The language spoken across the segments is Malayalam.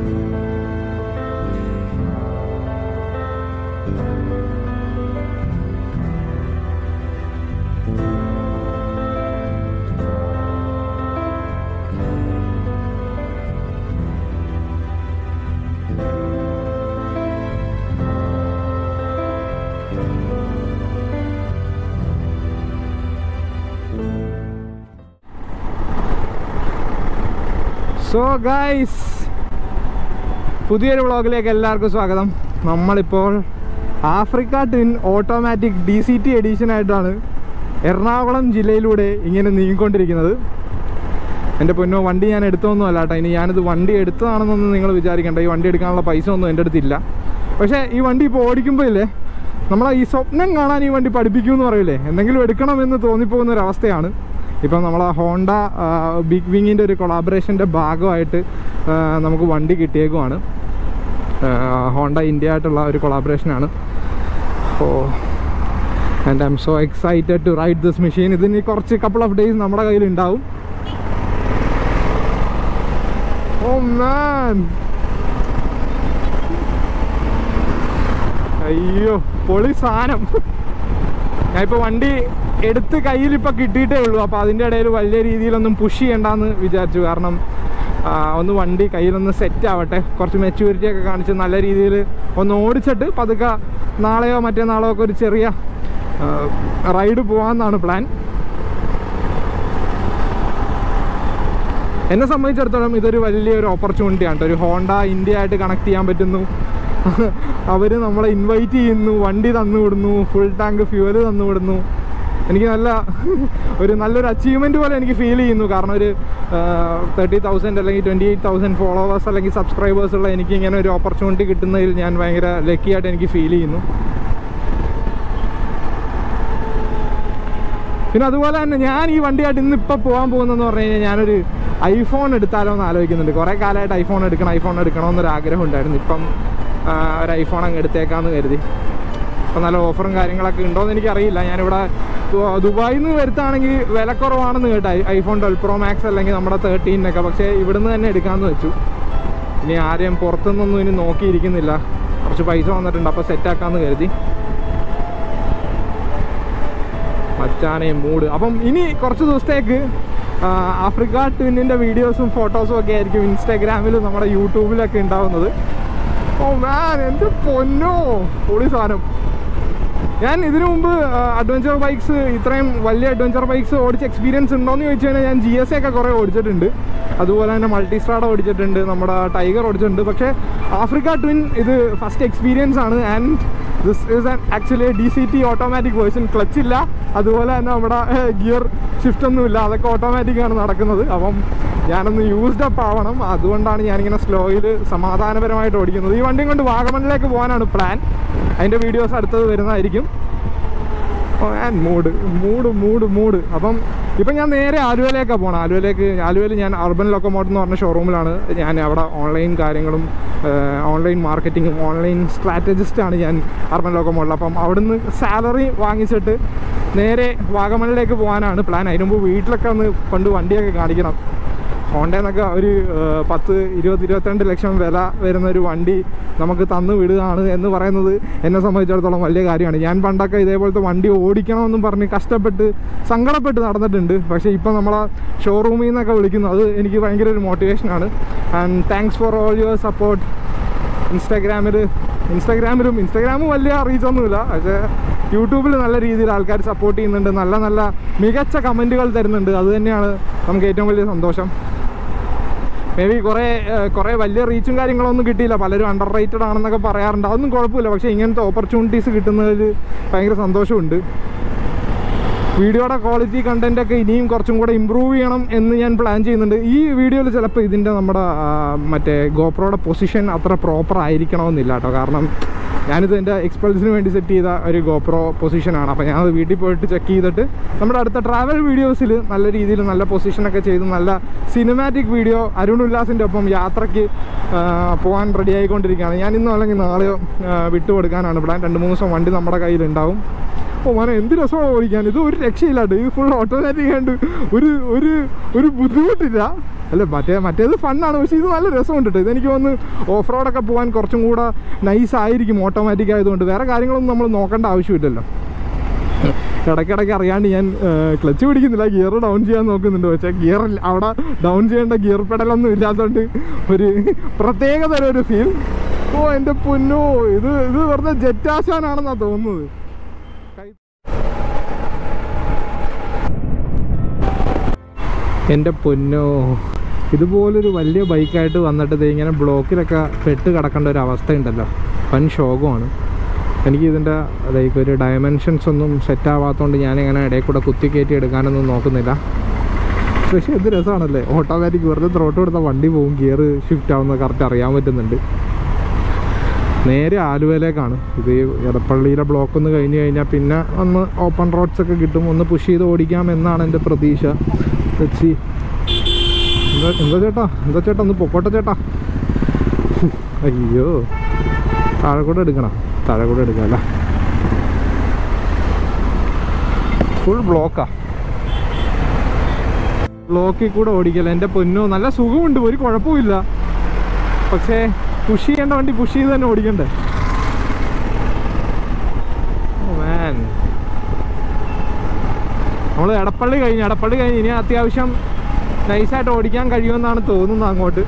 സോ ഗൈസ് പുതിയൊരു വ്ളോഗിലേക്ക് എല്ലാവർക്കും സ്വാഗതം നമ്മളിപ്പോൾ Africa Twin automatic D C T എഡീഷനായിട്ടാണ് എറണാകുളം ജില്ലയിലൂടെ ഇങ്ങനെ നീങ്ങിക്കൊണ്ടിരിക്കുന്നത് എൻ്റെ പൊന്നോ വണ്ടി ഞാൻ എടുത്തൊന്നും അല്ല കേട്ടോ ഇനി ഞാനിത് വണ്ടി എടുത്തതാണെന്നൊന്നും നിങ്ങൾ വിചാരിക്കേണ്ട ഈ വണ്ടി എടുക്കാനുള്ള പൈസ ഒന്നും എൻ്റെ അടുത്തില്ല പക്ഷേ ഈ വണ്ടി ഇപ്പോൾ ഓടിക്കുമ്പോൾ ഇല്ലേ നമ്മളെ ഈ സ്വപ്നം കാണാൻ ഈ വണ്ടി പഠിപ്പിക്കുമെന്ന് പറയില്ലേ എന്തെങ്കിലും എടുക്കണമെന്ന് തോന്നിപ്പോകുന്ന ഒരു അവസ്ഥയാണ് ഇപ്പം നമ്മളെ ഹോണ്ട ബിഗ് വിങ്ങിൻ്റെ ഒരു കൊളാബറേഷൻ്റെ ഭാഗമായിട്ട് ആ, നമുക്ക് വണ്ടി കിട്ടിയേക്കുവാണ് ഹോണ്ട ഇന്ത്യ ആയിട്ടുള്ള ഒരു കൊളാബറേഷനാണ് oh and I am so excited to ride this machine ഇതിന് കുറച്ച് കപ്പിൾ ഓഫ് ഡേയ്സ് നമ്മുടെ കയ്യിൽ ഉണ്ടാവും ഓ മാൻ അയ്യോ പൊളി സാധനം ഞാൻ ഇപ്പോൾ വണ്ടി എടുത്ത് കയ്യിൽ ഇപ്പോൾ കിട്ടിയിട്ടേ ഉള്ളൂ അപ്പോൾ അതിൻ്റെ ഇടയിൽ വലിയ രീതിയിലൊന്നും പുഷ് ചെയ്യണ്ടെന്ന് വിചാരിച്ചു കാരണം ആ, ഒന്ന് വണ്ടി കയ്യിലൊന്ന് സെറ്റ് ആവട്ടെ കുറച്ച് മെച്യൂരിറ്റി ഒക്കെ കാണിച്ച് നല്ല രീതിയിൽ ഒന്ന് ഓടിച്ചിട്ട് പതുക്കെ നാളെയോ മറ്റന്നാളോ ഒക്കെ ഒരു ചെറിയ റൈഡ് പോകാമെന്നാണ് പ്ലാൻ എന്നെ സംബന്ധിച്ചിടത്തോളം ഇതൊരു വലിയൊരു ഓപ്പർച്യൂണിറ്റി ആണ് ട്ടോ. ഒരു ഹോണ്ട ഇന്ത്യ ആയിട്ട് കണക്ട് ചെയ്യാൻ പറ്റുന്നു അവർ നമ്മളെ ഇൻവൈറ്റ് ചെയ്യുന്നു വണ്ടി തന്നു വിടുന്നു ഫുൾ ടാങ്ക് ഫ്യൂവൽ തന്നു വിടുന്നു എനിക്ക് നല്ല ഒരു നല്ലൊരു അച്ചീവ്മെൻ്റ് പോലെ എനിക്ക് ഫീൽ ചെയ്യുന്നു കാരണം ഒരു തേർട്ടി തൗസൻഡ് അല്ലെങ്കിൽ ട്വൻറ്റി എയ്റ്റ് തൗസൻഡ് ഫോളോവേഴ്സ് അല്ലെങ്കിൽ സബ്സ്ക്രൈബേഴ്സ് ഉള്ള എനിക്ക് ഇങ്ങനെ ഒരു ഓപ്പർച്യൂണിറ്റി കിട്ടുന്നതിൽ ഞാൻ ഭയങ്കര ലക്കി ആയിട്ട് എനിക്ക് ഫീൽ ചെയ്യുന്നു പിന്നെ അതുപോലെ തന്നെ ഞാൻ ഈ വണ്ടിയായിട്ട് ഇന്ന് ഇപ്പോൾ പോകാൻ പോകുന്നതെന്ന് പറഞ്ഞു കഴിഞ്ഞാൽ ഞാനൊരു ഐഫോൺ എടുത്താലോ എന്ന് ആലോചിക്കുന്നുണ്ട് കുറേ കാലമായിട്ട് ഐഫോൺ എടുക്കണം ഐഫോൺ എടുക്കണമെന്നൊരു ആഗ്രഹം ഉണ്ടായിരുന്നു ഇപ്പം ആ, ഒരു ഐഫോൺ അങ്ങ് എടുത്തേക്കാന്ന് കരുതി അപ്പം നല്ല ഓഫറും കാര്യങ്ങളൊക്കെ ഉണ്ടോയെന്ന് എനിക്കറിയില്ല ഞാനിവിടെ ദു- ദുബായിൽ നിന്ന് വരുത്താണെങ്കിൽ വില കുറവാണെന്ന് കേട്ടോ ഐ- ഐഫോൺ ട്വൽവ് പ്രോ മാക്സ് അല്ലെങ്കിൽ നമ്മുടെ തേർട്ടീനൊക്കെ പക്ഷേ ഇവിടുന്ന് തന്നെ എടുക്കാമെന്ന് വെച്ചു ഇനി ആരെയും പുറത്തുനിന്നൊന്നും ഇനി നോക്കിയിരിക്കുന്നില്ല കുറച്ച് പൈസ വന്നിട്ടുണ്ട് അപ്പോൾ സെറ്റാക്കാമെന്ന് കരുതി മച്ചാനെ മൂഡ് അപ്പം ഇനി കുറച്ച് ദിവസത്തേക്ക് ആ, ആഫ്രിക്ക ട്വിന്നിൻ്റെ വീഡിയോസും ഫോട്ടോസും ഒക്കെ ആയിരിക്കും ഇൻസ്റ്റാഗ്രാമിലും നമ്മുടെ യൂട്യൂബിലൊക്കെ ഉണ്ടാവുന്നത് ഓ മാൻ എൻ്റെ പൊന്നോ പൊളി സാധനം ഞാൻ ഇതിനു മുമ്പ് അഡ്വഞ്ചർ ബൈക്സ് ഇത്രയും വലിയ അഡ്വഞ്ചർ ബൈക്സ് ഓടിച്ച എക്സ്പീരിയൻസ് ഉണ്ടോയെന്ന് ചോദിച്ചു കഴിഞ്ഞാൽ ഞാൻ ജി എസ് ഒക്കെ കുറേ ഓടിച്ചിട്ടുണ്ട് അതുപോലെ തന്നെ മൾട്ടിസ്ട്രാഡ ഓടിച്ചിട്ടുണ്ട് നമ്മുടെ ടൈഗർ ഓടിച്ചിട്ടുണ്ട് പക്ഷേ ആഫ്രിക്ക ട്വിൻ ഇത് ഫസ്റ്റ് എക്സ്പീരിയൻസ് ആണ് and this is an actually D C T automatic version clutch ഇല്ല അതുപോലെ തന്നെ നമ്മുടെ ഗിയർ ഷിഫ്റ്റ് ഒന്നുമില്ല അതൊക്കെ ഓട്ടോമാറ്റിക് ആണ് നടക്കുന്നത് അപ്പം ഞാനൊന്ന് യൂസ്ഡ് അപ്പ് ആവണം അതുകൊണ്ടാണ് ഞാനിങ്ങനെ സ്ലോയിൽ സമാധാനപരമായിട്ട് ഓടിക്കുന്നത് ഈ വണ്ടിയും കൊണ്ട് വാഗമണിലേക്ക് പോകാനാണ് പ്ലാൻ അതിൻ്റെ വീഡിയോസ് അടുത്തത് വരുന്നതായിരിക്കും മൂഡ് മൂഡ് മൂഡ് മൂഡ് അപ്പം ഇപ്പം ഞാൻ നേരെ ആലുവയിലേക്കാണ് പോകണം ആലുവയിലേക്ക് ആലുവയിൽ ഞാൻ അർബൻ ലൊക്കോമോട്ട് എന്ന് പറഞ്ഞ ഷോറൂമിലാണ് ഞാൻ അവിടെ ഓൺലൈൻ കാര്യങ്ങളും ഓൺലൈൻ മാർക്കറ്റിങ്ങും ഓൺലൈൻ സ്ട്രാറ്റജിസ്റ്റാണ് ഞാൻ അർബൻ ലൊക്കോമോട്ടിൽ അപ്പം അവിടുന്ന് സാലറി വാങ്ങിച്ചിട്ട് നേരെ വാഗമണിലേക്ക് പോകാനാണ് പ്ലാൻ അതിന് മുമ്പ് വീട്ടിലൊക്കെ ഒന്ന് കൊണ്ട് വണ്ടിയൊക്കെ കാണിക്കണം ഹോണ്ടേന്നൊക്കെ ഒരു ഏഹ്, പത്ത് ഇരുപത് ഇരുപത്തിരണ്ട് ലക്ഷം വില വരുന്ന ഒരു വണ്ടി നമുക്ക് തന്നു വിടുകയാണ് എന്ന് പറയുന്നത് എന്നെ സംബന്ധിച്ചിടത്തോളം വലിയ കാര്യമാണ് ഞാൻ പണ്ടൊക്കെ ഇതേപോലത്തെ വണ്ടി ഓടിക്കണമെന്നും പറഞ്ഞ് കഷ്ടപ്പെട്ട് സങ്കടപ്പെട്ട് നടന്നിട്ടുണ്ട് പക്ഷേ ഇപ്പം നമ്മളെ ഷോറൂമിൽ നിന്നൊക്കെ വിളിക്കുന്നു അത് എനിക്ക് ഭയങ്കര ഒരു മോട്ടിവേഷനാണ് and thanks for all your support ഇൻസ്റ്റാഗ്രാമിൽ ഇൻസ്റ്റാഗ്രാമിലും ഇൻസ്റ്റാഗ്രാമും വലിയ റീച്ചൊന്നുമില്ല പക്ഷേ യൂട്യൂബിൽ നല്ല രീതിയിൽ ആൾക്കാർ സപ്പോർട്ട് ചെയ്യുന്നുണ്ട് നല്ല നല്ല മികച്ച കമൻറ്റുകൾ തരുന്നുണ്ട് അത് തന്നെയാണ് നമുക്ക് ഏറ്റവും വലിയ സന്തോഷം മേ ബി കുറേ ഏഹ്, കുറേ വലിയ റീച്ചും കാര്യങ്ങളൊന്നും കിട്ടിയില്ല പലരും അണ്ടർ റേറ്റഡ് ആണെന്നൊക്കെ പറയാറുണ്ട് അതൊന്നും കുഴപ്പമില്ല പക്ഷേ ഇങ്ങനത്തെ ഓപ്പർച്യൂണിറ്റീസ് കിട്ടുന്നതിൽ ഭയങ്കര സന്തോഷമുണ്ട് വീഡിയോയുടെ ക്വാളിറ്റി കണ്ടന്റ് ഒക്കെ ഇനിയും കുറച്ചും കൂടെ ഇമ്പ്രൂവ് ചെയ്യണം എന്ന് ഞാൻ പ്ലാൻ ചെയ്യുന്നുണ്ട് ഈ വീഡിയോയിൽ ചിലപ്പോൾ ഇതിൻ്റെ നമ്മുടെ ആ, മറ്റേ ഗോപ്രോയുടെ പൊസിഷൻ അത്ര പ്രോപ്പർ ആയിരിക്കണമെന്നില്ല കേട്ടോ കാരണം ഞാനിത് എൻ്റെ എക്സ്പൾസിന് വേണ്ടി സെറ്റ് ചെയ്ത ഒരു ഗോപ്രോ പൊസിഷനാണ് അപ്പോൾ ഞാനത് വീട്ടിൽ പോയിട്ട് ചെക്ക് ചെയ്തിട്ട് നമ്മുടെ അടുത്ത ട്രാവൽ വീഡിയോസിൽ നല്ല രീതിയിൽ നല്ല പൊസിഷനൊക്കെ ചെയ്ത് നല്ല സിനിമാറ്റിക് വീഡിയോ അരുൺ ഉല്ലാസിൻ്റെ ഒപ്പം യാത്രയ്ക്ക് ആ, പോകാൻ റെഡി ആയിക്കൊണ്ടിരിക്കുകയാണ് ഞാൻ ഇന്നോ അല്ലെങ്കിൽ നാളെയോ ആ, വിട്ടുകൊടുക്കാനാണ് പ്ലാൻ രണ്ട് മൂന്ന് ദിവസം വണ്ടി നമ്മുടെ കയ്യിലുണ്ടാവും ഓ മോനെ എന്ത് രസമാണ് ഓടിക്കാൻ ഇത് ഒരു രക്ഷയില്ലാണ്ട് ഇത് ഫുൾ ഓട്ടോമാറ്റിക് ആയിട്ട് ഒരു ഒരു ഒരു ബുദ്ധിമുട്ടില്ല അല്ല മറ്റേ മറ്റേത് ഫണ്ണാണ് പക്ഷേ ഇത് നല്ല രസമുണ്ട് കേട്ടോ ഇതെനിക്ക് തോന്നുന്നു ഓഫ് റോഡൊക്കെ പോകാൻ കുറച്ചും കൂടെ നൈസ് ആയിരിക്കും ഓട്ടോമാറ്റിക് ആയതുകൊണ്ട് വേറെ കാര്യങ്ങളൊന്നും നമ്മൾ നോക്കേണ്ട ആവശ്യമില്ലല്ലോ ഇടയ്ക്കിടയ്ക്ക് അറിയാണ്ട് ഞാൻ ക്ലച്ച് പിടിക്കുന്നില്ല ഗിയർ ഡൗൺ ചെയ്യാൻ നോക്കുന്നുണ്ട് പക്ഷേ ഗിയർ അവിടെ ഡൗൺ ചെയ്യേണ്ട ഗിയർ പെടലൊന്നും ഇല്ലാത്തതുകൊണ്ട് ഒരു പ്രത്യേക തരം ഒരു ഫീൽ ഓ എൻ്റെ പൊന്നോ ഇത് ഇത് വെറുതെ ജെറ്റാശാനാണെന്നാണ് തോന്നുന്നത് കൈ- എൻ്റെ പൊന്നോ ഇതുപോലൊരു വലിയ ബൈക്കായിട്ട് വന്നിട്ട് ദേ ഇങ്ങനെ ബ്ലോക്കിലൊക്കെ പെട്ട് കിടക്കേണ്ട ഒരു അവസ്ഥയുണ്ടല്ലോ വൻ ശോകമാണ് എനിക്ക് ഇതിൻ്റെ ലൈക്ക് ഒരു ഡയമെൻഷൻസ് ഒന്നും സെറ്റ് ആവാത്തതുകൊണ്ട് ഞാനിങ്ങനെ ഇടയിൽ കൂടെ കുത്തി കയറ്റി എടുക്കാനൊന്നും നോക്കുന്നില്ല പക്ഷേ ഇത് രസമാണല്ലേ ഓട്ടോമാറ്റിക് വെറുതെ ത്രോട്ട് കൊടുത്ത വണ്ടി പോകും ഗിയർ ഷിഫ്റ്റ് ആവുന്നത് കറക്റ്റ് അറിയാൻ പറ്റുന്നുണ്ട് നേരെ ആലുവയിലേക്കാണ് ഇത് ഈ എടപ്പള്ളിയിലെ ബ്ലോക്ക് ഒന്ന് കഴിഞ്ഞ് കഴിഞ്ഞാൽ പിന്നെ ഒന്ന് ഓപ്പൺ റോഡ്സ് ഒക്കെ കിട്ടും ഒന്ന് പുഷ് ചെയ്ത് ഓടിക്കാം എന്നാണ് എൻ്റെ പ്രതീക്ഷ വെച്ചി എന്താ എന്താ ചേട്ടാ എന്താ ചേട്ടാ ഒന്ന് പൊക്കോട്ടെ ചേട്ടാ അയ്യോ താഴെ കൂടെ എടുക്കണം താഴെ കൂടെ എടുക്കാമല്ല ഫുൾ ബ്ലോക്കാ ബ്ലോക്കിൽ കൂടെ ഓടിക്കല എൻ്റെ പൊന്നോ നല്ല സുഖമുണ്ട് ഒരു കുഴപ്പമില്ല പക്ഷേ പുഷ് ചെയ്യേണ്ട വണ്ടി പുഷ് ചെയ്ത് തന്നെ ഓടിക്കണ്ടേ മാൻ നമ്മൾ എടപ്പള്ളി കഴിഞ്ഞു എടപ്പള്ളി കഴിഞ്ഞ് ഇനി അത്യാവശ്യം നൈസായിട്ട് ഓടിക്കാൻ കഴിയുമെന്നാണ് തോന്നുന്നത് അങ്ങോട്ട്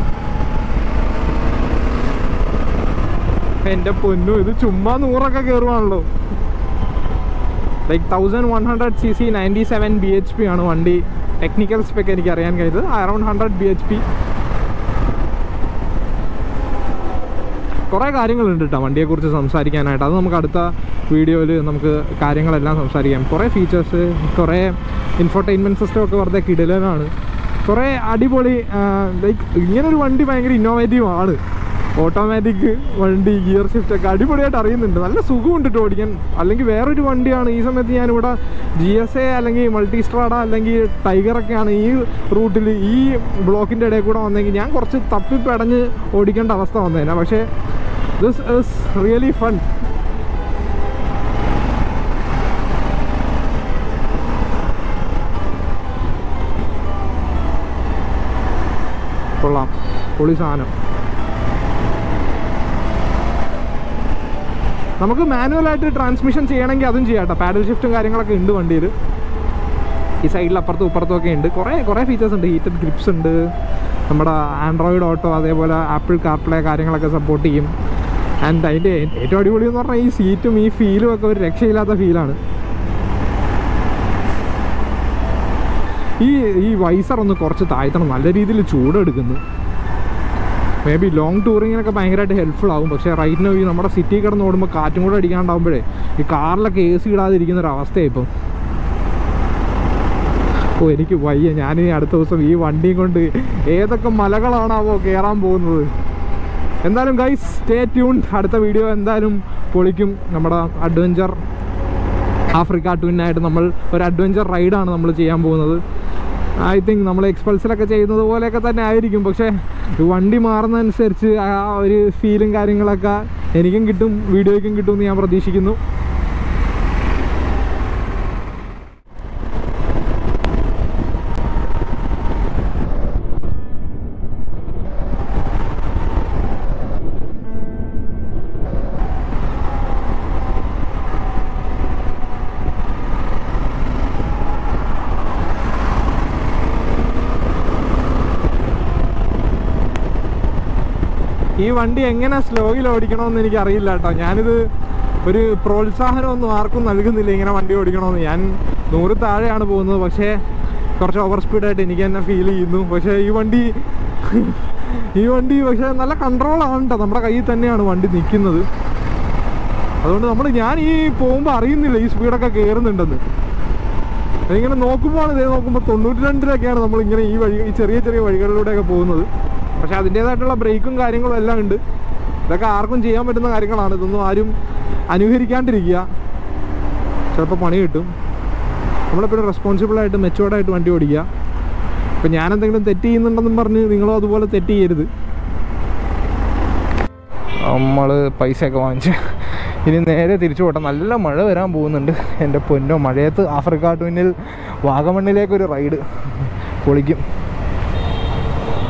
എൻ്റെ പൊന്നു ഇത് ചുമ്മാ നൂറൊക്കെ കയറുവാണല്ലോ like thousand one hundred C C ninety seven B H P ആണ് വണ്ടി ടെക്നിക്കൽ സ്പെക്ക് എനിക്ക് അറിയാൻ കഴിയുന്നത് around hundred B H P കുറേ കാര്യങ്ങളുണ്ട് കേട്ടോ വണ്ടിയെക്കുറിച്ച് സംസാരിക്കാനായിട്ട് അത് നമുക്ക് അടുത്ത വീഡിയോയിൽ നമുക്ക് കാര്യങ്ങളെല്ലാം സംസാരിക്കാം കുറേ ഫീച്ചേഴ്സ് കുറേ ഇൻഫർടൈൻമെൻറ്റ് സിസ്റ്റം ഒക്കെ വെറുതെ കിടലനാണ് കുറേ അടിപൊളി ലൈക്ക് ഇങ്ങനൊരു വണ്ടി ഭയങ്കര ഇന്നോവേറ്റീവ് ആണ് ഓട്ടോമാറ്റിക് വണ്ടി ഗിയർ ഷിഫ്റ്റ് ഒക്കെ അടിപൊളിയായിട്ട് അറിയുന്നുണ്ട് നല്ല സുഖമുണ്ട് കേട്ടോ ഓടിക്കാൻ അല്ലെങ്കിൽ വേറൊരു വണ്ടിയാണ് ഈ സമയത്ത് ഞാനിവിടെ ജി എസ് എ അല്ലെങ്കിൽ മൾട്ടി സ്ട്രാഡ അല്ലെങ്കിൽ ടൈഗറൊക്കെയാണ് ഈ റൂട്ടിൽ ഈ ബ്ലോക്കിൻ്റെ ഇടയിൽ കൂടെ വന്നെങ്കിൽ ഞാൻ കുറച്ച് തപ്പിപ്പടഞ്ഞ് ഓടിക്കേണ്ട അവസ്ഥ വന്നേനെ പക്ഷേ ദിസ് ഇസ് റിയലി ഫൺ കൊള്ളാം പൊളി സാധനം നമുക്ക് മാനുവലായിട്ട് ട്രാൻസ്മിഷൻ ചെയ്യണമെങ്കിൽ അതും ചെയ്യാം കേട്ടോ പാഡൽ ഷിഫ്റ്റും കാര്യങ്ങളൊക്കെ ഉണ്ട് വണ്ടിയിൽ ഈ സൈഡിൽ അപ്പുറത്തും ഇപ്പുറത്തും ഒക്കെ ഉണ്ട് കുറേ കുറേ ഫീച്ചേഴ്സ് ഉണ്ട് ഹീറ്റഡ് ഗ്രിപ്സ് ഉണ്ട് നമ്മുടെ ആൻഡ്രോയിഡ് ഓട്ടോ അതേപോലെ ആപ്പിൾ കാർപ്ലേ കാര്യങ്ങളൊക്കെ സപ്പോർട്ട് ചെയ്യും ആൻഡ് അതിൻ്റെ ഏറ്റവും അടിപൊളി എന്ന് പറഞ്ഞാൽ ഈ സീറ്റും ഈ ഫീലും ഒക്കെ ഒരു രക്ഷയില്ലാത്ത ഫീലാണ് ഈ ഈ വൈസർ ഒന്ന് കുറച്ച് താഴ്ത്തണം നല്ല രീതിയിൽ ചൂടെടുക്കുന്നു മേ ബി ലോങ് ടൂറിങ്ങിനൊക്കെ ഭയങ്കരമായിട്ട് ഹെൽപ്ഫുൾ ആവും പക്ഷേ റൈറ്റ് നോ ഈ നമ്മുടെ സിറ്റി കിടന്ന് ഓടുമ്പോൾ കാറ്റും കൂടെ അടിക്കാണ്ടാവുമ്പോഴേ ഈ കാറിലൊക്കെ എ സി ഇടാതിരിക്കുന്ന ഒരു അവസ്ഥയാണ് ഇപ്പം ഓ എനിക്ക് വയ്യ ഞാനിനി അടുത്ത ദിവസം ഈ വണ്ടിയും കൊണ്ട് ഏതൊക്കെ മലകളാണാവോ കയറാൻ പോകുന്നത് എന്തായാലും ഗൈസ് സ്റ്റേ ട്യൂൺ അടുത്ത വീഡിയോ എന്തായാലും പൊളിക്കും നമ്മുടെ അഡ്വഞ്ചർ ആഫ്രിക്ക ട്വിന്നായിട്ട് നമ്മൾ ഒരു അഡ്വഞ്ചർ റൈഡാണ് നമ്മൾ ചെയ്യാൻ പോകുന്നത് ഐ തിങ്ക് നമ്മൾ എക്സ്പൾസിലൊക്കെ ചെയ്യുന്നത് പോലെയൊക്കെ തന്നെ ആയിരിക്കും പക്ഷേ ഈ വണ്ടി മാറുന്നതനുസരിച്ച് ആ ഒരു ഫീലും കാര്യങ്ങളൊക്കെ എനിക്കും കിട്ടും വീഡിയോയ്ക്കും കിട്ടും എന്ന് ഞാൻ പ്രതീക്ഷിക്കുന്നു ഈ വണ്ടി എങ്ങനെ സ്ലോയിൽ ഓടിക്കണമെന്ന് എനിക്ക് അറിയില്ല കേട്ടോ ഞാനിത് ഒരു പ്രോത്സാഹനമൊന്നും ആർക്കും നൽകുന്നില്ല ഇങ്ങനെ വണ്ടി ഓടിക്കണമെന്ന് ഞാൻ നൂറ് താഴെയാണ് പോകുന്നത് പക്ഷേ കുറച്ച് ഓവർ സ്പീഡായിട്ട് എനിക്ക് തന്നെ ഫീൽ ചെയ്യുന്നു പക്ഷേ ഈ വണ്ടി ഈ വണ്ടി പക്ഷേ നല്ല കൺട്രോളാണ് കേട്ടോ നമ്മുടെ കയ്യിൽ തന്നെയാണ് വണ്ടി നിൽക്കുന്നത് അതുകൊണ്ട് നമ്മൾ ഞാൻ ഈ പോകുമ്പോൾ അറിയുന്നില്ല ഈ സ്പീഡൊക്കെ കയറുന്നുണ്ടെന്ന് ഇങ്ങനെ നോക്കുമ്പോൾ ഇതേ നോക്കുമ്പോൾ തൊണ്ണൂറ്റി രണ്ടിലൊക്കെയാണ് നമ്മൾ ഇങ്ങനെ ഈ വഴി ഈ ചെറിയ ചെറിയ വഴികളിലൂടെയൊക്കെ പോകുന്നത് പക്ഷെ അതിൻ്റേതായിട്ടുള്ള ബ്രേക്കും കാര്യങ്ങളും എല്ലാം ഉണ്ട് ഇതൊക്കെ ആർക്കും ചെയ്യാൻ പറ്റുന്ന കാര്യങ്ങളാണ് ഇതൊന്നും ആരും അനുകരിക്കാണ്ടിരിക്കുക ചിലപ്പോൾ പണി കിട്ടും നമ്മളെപ്പോഴും റെസ്പോൺസിബിളായിട്ട് മെച്ചുവേർഡായിട്ട് വണ്ടി ഓടിക്കുക ഇപ്പം ഞാൻ എന്തെങ്കിലും തെറ്റ് ചെയ്യുന്നുണ്ടെന്നും പറഞ്ഞ് നിങ്ങളോ അതുപോലെ തെറ്റ് ചെയ്യരുത് നമ്മൾ പൈസയൊക്കെ വാങ്ങിച്ച് ഇനി നേരെ തിരിച്ചു പോട്ടെ നല്ല മഴ വരാൻ പോകുന്നുണ്ട് എൻ്റെ പൊന്നോ മഴയത്ത് ആഫ്രിക്ക ട്വിന്നിൽ വാഗമണ്ണിലേക്കൊരു റൈഡ് പൊളിക്കും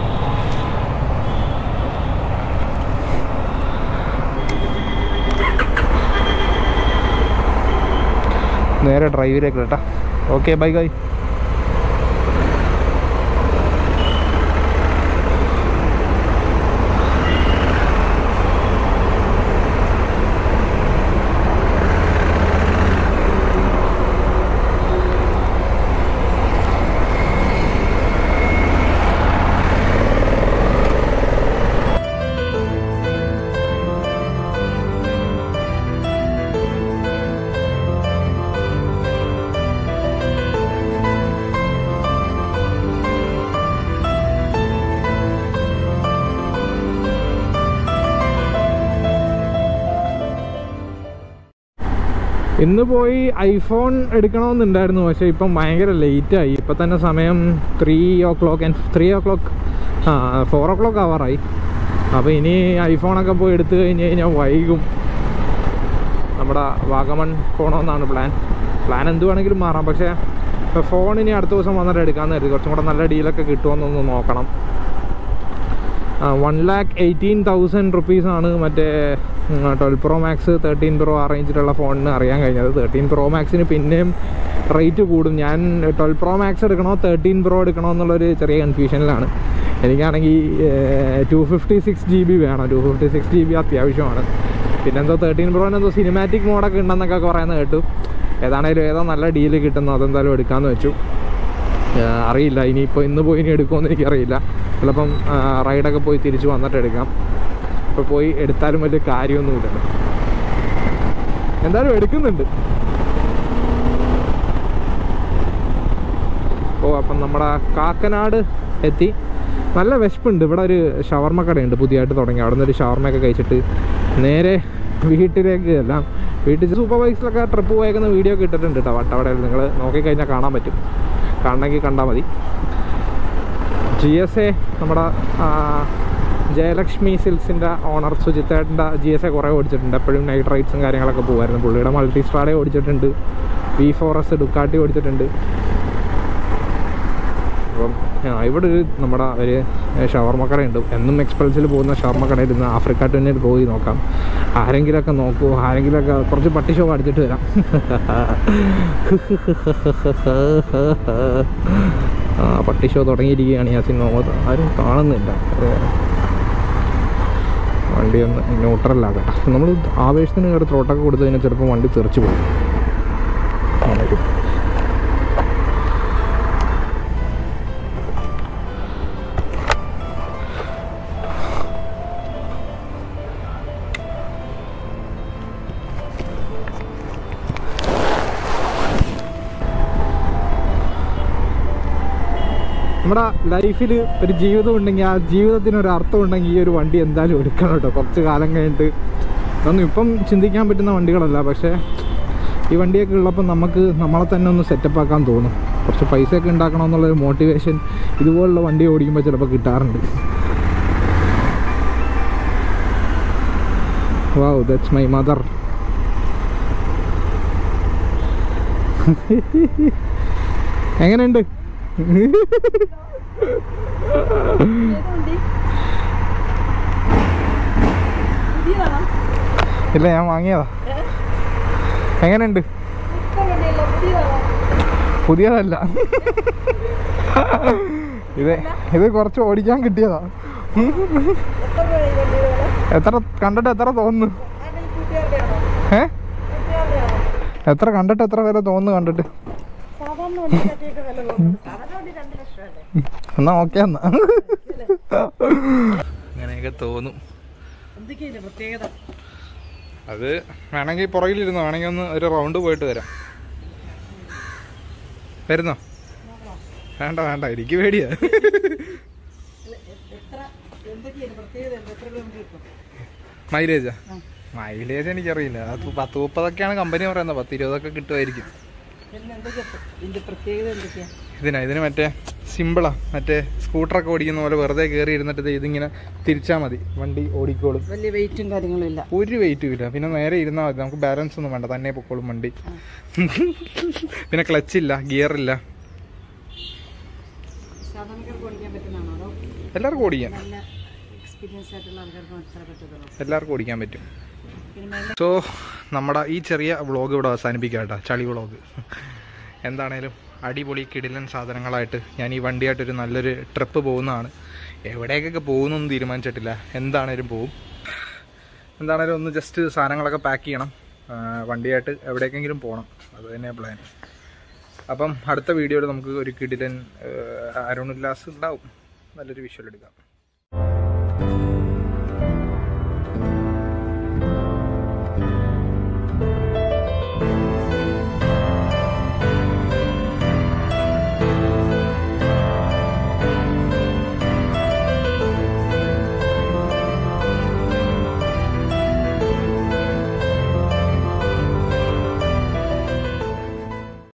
നേരെ ഡ്രൈവിലേക്ക് കേട്ടാ ഓക്കെ ബൈ ബൈ ഇന്ന് പോയി ഐഫോൺ എടുക്കണമെന്നുണ്ടായിരുന്നു പക്ഷേ ഇപ്പം ഭയങ്കര ലേറ്റായി ഇപ്പം തന്നെ സമയം three o'clock and three o'clock ആ ഫോർ ഓ ക്ലോക്ക് ആവാറായി അപ്പോൾ ഇനി ഐഫോണൊക്കെ പോയി എടുത്തു കഴിഞ്ഞ് കഴിഞ്ഞാൽ വൈകും നമ്മുടെ വാഗമൺ പോകണമെന്നാണ് പ്ലാൻ പ്ലാൻ എന്ത് വേണമെങ്കിലും മാറാം പക്ഷേ ഇപ്പോൾ ഫോൺ ഇനി അടുത്ത ദിവസം വന്നിട്ട് എടുക്കാമെന്ന് കരുതി കുറച്ചും കൂടെ നല്ല ഡീലൊക്കെ കിട്ടുമോയെന്നൊന്ന് നോക്കണം വൺ ലാക്ക് എയ്റ്റീൻ തൗസൻഡ് റുപ്പീസാണ് മറ്റേ twelve pro max thirteen pro ആ റേഞ്ചിലുള്ള ഫോണിന് അറിയാൻ കഴിഞ്ഞത് തേർട്ടീൻ പ്രോ മാക്സിന് പിന്നെയും റേറ്റ് കൂടും ഞാൻ ട്വൽവ് പ്രോ മാക്സ് എടുക്കണോ തേർട്ടീൻ പ്രോ എടുക്കണോ എന്നുള്ളൊരു ചെറിയ കൺഫ്യൂഷനിലാണ് എനിക്കാണെങ്കിൽ two fifty six G B വേണം two fifty six G B അത്യാവശ്യമാണ് പിന്നെന്തോ തേർട്ടീൻ പ്രോന് എന്തോ സിനിമാറ്റിക് മോഡൊക്കെ ഉണ്ടെന്നൊക്കെ പറയുന്നത് കേട്ടു ഏതാണേലും ഏതോ നല്ല ഡീല് കിട്ടുന്നു അതെന്തായാലും എടുക്കാമെന്ന് വെച്ചു ആ, അറിയില്ല ഇനിയിപ്പോൾ ഇന്ന് പോയി ഇനി എടുക്കുമെന്ന് എനിക്കറിയില്ല ചിലപ്പം ആ, റൈഡൊക്കെ പോയി തിരിച്ച് വന്നിട്ട് എടുക്കാം ഇപ്പോൾ പോയി എടുത്താലും വലിയ കാര്യമൊന്നുമില്ലല്ലോ എന്തായാലും എടുക്കുന്നുണ്ട് ഓ അപ്പം നമ്മുടെ കാക്കനാട് എത്തി നല്ല വിശപ്പുണ്ട് ഇവിടെ ഒരു ഷവർമ്മ കടയുണ്ട് പുതിയതായിട്ട് തുടങ്ങി അവിടെ നിന്ന് ഒരു ഷവർമ്മയൊക്കെ കഴിച്ചിട്ട് നേരെ വീട്ടിലേക്ക് എല്ലാം വീട്ടിൽ സൂപ്പർവൈസിലൊക്കെ ട്രിപ്പ് പോയേക്കുന്ന വീഡിയോ ഒക്കെ ഇട്ടിട്ടുണ്ട് കേട്ടോ വട്ടവടയിൽ നിങ്ങൾ നോക്കിക്കഴിഞ്ഞാൽ കാണാൻ പറ്റും കാണണമെങ്കിൽ കണ്ടാൽ മതി ജി എസ് എ നമ്മുടെ ആ, ജയലക്ഷ്മി സിൽസിൻ്റെ ഓണർ സുജിത്തേട്ടൻ്റെ ജി എസ് എ കുറേ ഓടിച്ചിട്ടുണ്ട് എപ്പോഴും നൈറ്റ് റൈഡ്സും കാര്യങ്ങളൊക്കെ പോകുമായിരുന്നു പുള്ളിയുടെ മൾട്ടി സ്റ്റാഡേ ഓടിച്ചിട്ടുണ്ട് വി ഫോർ എസ് ഡുക്കാട്ടി ഓടിച്ചിട്ടുണ്ട് അപ്പം ആ, ഇവിടെ ഒരു നമ്മുടെ ഒരു ഷവർമ്മ കടയുണ്ട് എന്നും എക്സ്പൾസിൽ പോകുന്ന ഷവർമ്മ കടയിൽ നിന്ന് ആഫ്രിക്ക ടെന്നിൽ പോയി നോക്കാം ആരെങ്കിലുമൊക്കെ നോക്കൂ ആരെങ്കിലുമൊക്കെ കുറച്ച് പട്ടി ഷോ അടിച്ചിട്ട് വരാം ആ പട്ടി ഷോ തുടങ്ങിയിരിക്കുകയാണ് യാസിൻ മുഹമ്മദ് ആരും കാണുന്നില്ല ഏ, വണ്ടി ഒന്ന് ന്യൂട്രലാക്കട്ടെ നമ്മൾ ആവേശത്തിന് കയറി ത്രോട്ടൊക്കെ കൊടുത്തു കഴിഞ്ഞാൽ ചിലപ്പോൾ വണ്ടി തെറിച്ച് പോകും ആണേലും നമ്മുടെ ലൈഫിൽ ഒരു ജീവിതം ഉണ്ടെങ്കിൽ ആ ജീവിതത്തിന് ഒരു അർത്ഥം ഉണ്ടെങ്കിൽ ഈ ഒരു വണ്ടി എന്തായാലും എടുക്കണം കേട്ടോ കുറച്ച് കാലം കഴിഞ്ഞിട്ട് അതൊന്നും ഇപ്പം ചിന്തിക്കാൻ പറ്റുന്ന വണ്ടികളല്ല പക്ഷേ ഈ വണ്ടിയൊക്കെ ഉള്ളപ്പോൾ നമുക്ക് നമ്മളെ തന്നെ ഒന്ന് സെറ്റപ്പ് ആക്കാൻ തോന്നും കുറച്ച് പൈസയൊക്കെ ഉണ്ടാക്കണം എന്നുള്ളൊരു മോട്ടിവേഷൻ ഇതുപോലുള്ള വണ്ടി ഓടിക്കുമ്പോൾ ചിലപ്പോൾ കിട്ടാറുണ്ട് വാവ് ദാറ്റ്സ് മൈ മദർ എങ്ങനെയുണ്ട് ഇല്ല ഞാൻ വാങ്ങിയതാ എങ്ങനെയുണ്ട് പുതിയതല്ല ഇത് ഇത് കുറച്ച് ഓടിക്കാൻ കിട്ടിയതാ എത്ര കണ്ടിട്ട് എത്ര തോന്നുന്നു ഏ എത്ര കണ്ടിട്ട് എത്ര വില തോന്നുന്നു കണ്ടിട്ട് എന്നാ ഓക്കെ എന്നാ അങ്ങനെയൊക്കെ തോന്നും പ്രത്യേകത അത് വേണമെങ്കിൽ പുറകിലിരുന്നോ വേണമെങ്കിൽ ഒന്ന് ഒരു റൗണ്ട് പോയിട്ട് വരാം വരുന്നോ വേണ്ട വേണ്ട എനിക്ക് പേടിയാ എത്ര എന്തൊക്കെയാണ് പ്രത്യേകത എന്ത്? എത്ര കിലോമീറ്റർ കിട്ടും മൈലേജാ മൈലേജ് എനിക്കറിയില്ല അത് പത്ത് മുപ്പതൊക്കെയാണ് കമ്പനി പറയുന്നത് പത്ത് ഇരുപതൊക്കെ കിട്ടുമായിരിക്കും പിന്നെ എന്തൊക്കെയാ ഇതിന്റെ പ്രത്യേകത എന്തൊക്കെയാ ഇതിനാ ഇതിന് മറ്റേ സിമ്പിളാ മറ്റേ സ്കൂട്ടറൊക്കെ ഓടിക്കുന്ന പോലെ വെറുതെ കയറി ഇരുന്നിട്ട് ദേ ഇതിങ്ങനെ തിരിച്ചാൽ മതി വണ്ടി ഓടിക്കോളും വലിയ വെയിറ്റും കാര്യങ്ങളും ഇല്ല ഒരു വെയിറ്റും ഇല്ല പിന്നെ നേരെ ഇരുന്നാൽ മതി നമുക്ക് ബാലൻസ് ഒന്നും വേണ്ട തന്നെ പൊക്കോളും വണ്ടി പിന്നെ ക്ലച്ച് ഇല്ല ഗിയർ ഇല്ല സാധാരണക്കാർക്ക് ഓടിക്കാൻ പറ്റുന്നതാണോ അതോ എല്ലാവർക്കും ഓടിക്കാം നല്ല എക്സ്പീരിയൻസ് ആയിട്ടുള്ള ആൾക്കാർക്ക് മാത്രമേ പറ്റത്തുള്ളൂ എല്ലാവർക്കും ഓടിക്കാൻ പറ്റും പിന്നെ മേലെ സോ നമ്മുടെ ഈ ചെറിയ വ്ളോഗ് ഇവിടെ അവസാനിപ്പിക്കാം കേട്ടോ ചളി വ്ളോഗ് എന്താണേലും അടിപൊളി കിടിലൻ സാധനങ്ങളായിട്ട് ഞാൻ ഈ വണ്ടിയായിട്ടൊരു നല്ലൊരു ട്രിപ്പ് പോകുന്നതാണ് എവിടേക്കൊക്കെ പോകുന്നൊന്നും തീരുമാനിച്ചിട്ടില്ല എന്താണേലും പോവും എന്താണേലും ഒന്ന് ജസ്റ്റ് സാധനങ്ങളൊക്കെ പാക്ക് ചെയ്യണം ആ, വണ്ടിയായിട്ട് എവിടേക്കെങ്കിലും പോകണം അത് തന്നെയാണ് പ്ലാൻ അപ്പം അടുത്ത വീഡിയോയിൽ നമുക്ക് ഒരു കിടിലൻ അരുൺ ഉല്ലാസ് ഉണ്ടാവും നല്ലൊരു വിഷ്വൽ എടുക്കാം